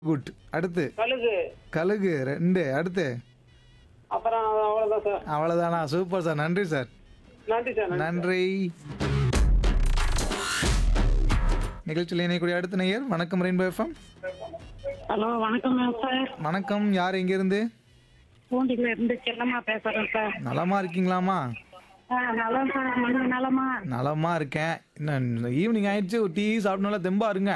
Good அடுத்து கழுகு கழுகு ரெண்டு அடுத்து அப்புறம் அவ்வளவுதான் சார் அவ்வளோதானா சூப்பர் சார் நன்றி சார் நன்றி சார் நன்றி. நன்றி நிகழ்ச்சியில் இணையக்கூடிய அடுத்த நேயர் வணக்கம் ரெயின்போ எஃப்எம் ஹலோ வணக்கம் சார் வணக்கம் யார் எங்கேருந்து பூண்டில இருந்து செல்லம்மா பேசுறேன் சார் நலமா இருக்கீங்களாமா ஆ நல்லா சார் நீங்க நலமா நலமா இருக்கேன் இன்னும் ஈவினிங் ஆயிடுச்சு ஒரு டீ சாப்பிட்டனால தெம்பா இருங்க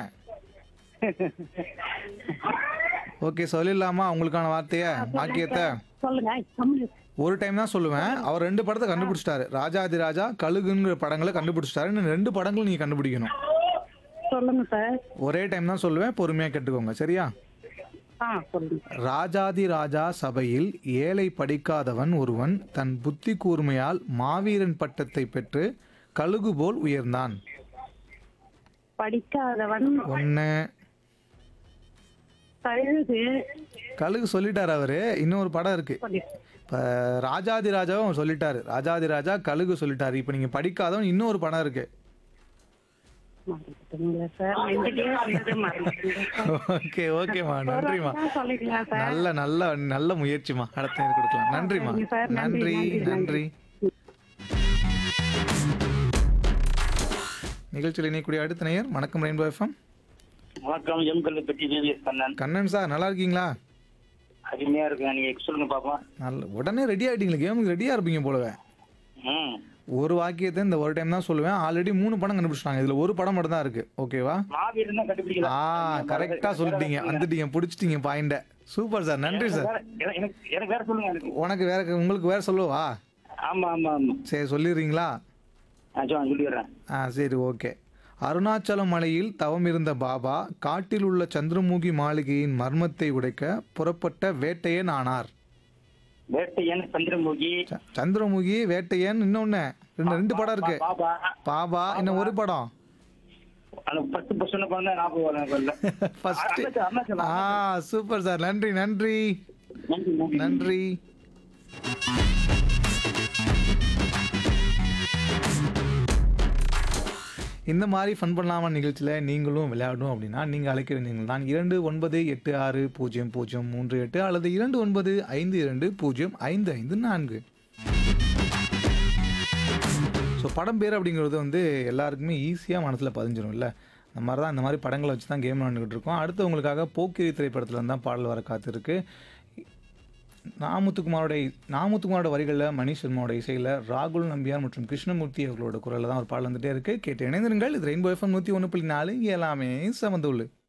ஓகே சொல்லிடலாமா உங்களுக்கான வார்த்தையை வாக்கியத்தை சொல்லுங்க கம்முனு. ஒரு டைம் தான் சொல்லுவேன் அவர் ரெண்டு படத்தை கண்டுபிடிச்சிட்டாரு ராஜாதி ராஜா கழுகுங்கிற படங்களை கண்டுபிடிச்சிட்டாரு இன்னும் ரெண்டு படங்களும் நீங்க கண்டுபிடிக்கணும் சொல்லுங்க சார் ஒரே டைம் தான் சொல்லுவேன் பொறுமையா கேட்டுக்கோங்க சரியா ஆ சொல்லுங்க ராஜாதி ராஜா சபையில் ஏழை படிக்காதவன் ஒருவன் தன் புத்தி கூர்மையால் மாவீரன் பட்டத்தை பெற்று கழுகு போல் உயர்ந்தான் படிக்காதவன் ஒன்று கழுகு கழுகு சொல்லிட்டாரு அவரு இன்னொரு படம் இருக்கு சொல்லி இப்போ ராஜாதி ராஜாவும் அவர் சொல்லிட்டாரு ராஜாதி ராஜா கழுகு சொல்லிட்டாரு இப்போ நீங்க படிக்காதவன் இன்னொரு படம் இருக்கு மறந்துட்டீங்களா சார் நெஞ்சிலே வந்தது மறந்துட்டீங்க ஓகே ஓகேம்மா நன்றிம்மா சொல்லிக்கலாம் சார் நல்ல நல்ல நல்ல முயற்சிமா அடுத்த நேரம் கொடுக்கலாம் நன்றிம்மா சரிங்க சார். நன்றி, நன்றி நன்றி, நன்றி நிகழ்ச்சியில் இணையக்கூடிய அடுத்த நேயர் வணக்கம் ரெயின்போ எஃப்எம் வணக்கம் M Kalluppatti VVS Kannan Kannan sir நல்லா இருக்கீங்களா அருமையா இருக்குங்க நீங்க சொல்லுங்க பாப்போம் நல்ல உடனே ரெடி ஆகிட்டீங்களா கேமுக்கு ரெடியாக இருப்பீங்க போலவே ம் ஒரு வாக்கியத்தை இந்த ஒரு டைம் தான் சொல்லுவேன் ஆல்ரெடி மூணு படம் கண்டுபிடிச்சிட்டாங்க இதில் ஒரு படம் மட்டும் தான் இருக்கு ஓகேவா மாவீரன் தான் கண்டுபிடிக்கல ஆ கரெக்டாக சொல்லிட்டீங்க வந்துட்டீங்க பிடிச்சிட்டீங்க பாயிண்ட சூப்பர் சார் நன்றி சார் வேற- எனக்கு- எனக்கு எனக்கு வேற சொல்லுங்க எனக்கு உனக்கு வேற உங்களுக்கு வேற சொல்லவா ஆமா ஆமா ஆமா சரி சொல்லிடுறீங்களா நான் சொ- சொல்லிடுறேன் ஆ சரி ஓகே அருணாச்சல மலையில் தவம் இருந்த பாபா காட்டில் உள்ள சந்திரமுகி மாளிகையின் மர்மத்தை உடைக்க புறப்பட்ட வேட்டையன் ஆனார் வேட்டையன் சந்திரமுகி ச- சந்திரமுகி வேட்டையன் இன்னொன்னு ரெண்டு ரெண்டு படம் இருக்கு பாபா பாபா இன்னும் ஒரு படம் அந்த பத்து பர்சன்ட் பண்ண ஞாபகம் வரும் எனக்கு இல்ல. ஃபர்ஸ்ட் அருணாச்சலம், அருணாச்சலம். ஆ சூப்பர் சார் நன்றி நன்றி நன்றி நன்றி நன்றி இந்த மாதிரி ஃபன் பண்ணலாமா நிகழ்ச்சியில் நீங்களும் விளையாடணும் அப்படின்னா நீங்கள் அழைக்க வேண்டியது தான் இரண்டு ஒன்பது எட்டு ஆறு பூஜ்ஜியம் பூஜ்ஜியம் மூன்று எட்டு அல்லது இரண்டு ஒன்பது ஐந்து இரண்டு பூஜ்ஜியம் ஐந்து ஐந்து நான்கு ஸோ படம் பேர் அப்படிங்கிறது வந்து எல்லாருக்குமே ஈஸியாக மனசில் பதிஞ்சிரும்ல அந்த மாதிரி தான் இந்த மாதிரி படங்களை வச்சு தான் கேம் விளாண்டுக்கிட்டு இருக்கோம் அடுத்து உங்களுக்காக போக்கிரி திரைப்படத்தில் இருந்து தான் பாடல் வர காத்திருக்கு நாமுத்துக்குமாரோட நாமுத்துக்குமாரோட வரிகளில் மணி சர்மாவோட இசையில் ராகுல் நம்பியார் மற்றும் கிருஷ்ணமூர்த்தி அவர்களோட குரலில் தான் ஒரு பாடல் வந்துட்டே இருக்குது கேட்டு இணைந்திருங்கள் இது ரெயின்போ எஃப்எம் நூற்றி ஒன்று புள்ளி நாலு இங்கே எல்லாமே சமந்துள்ளு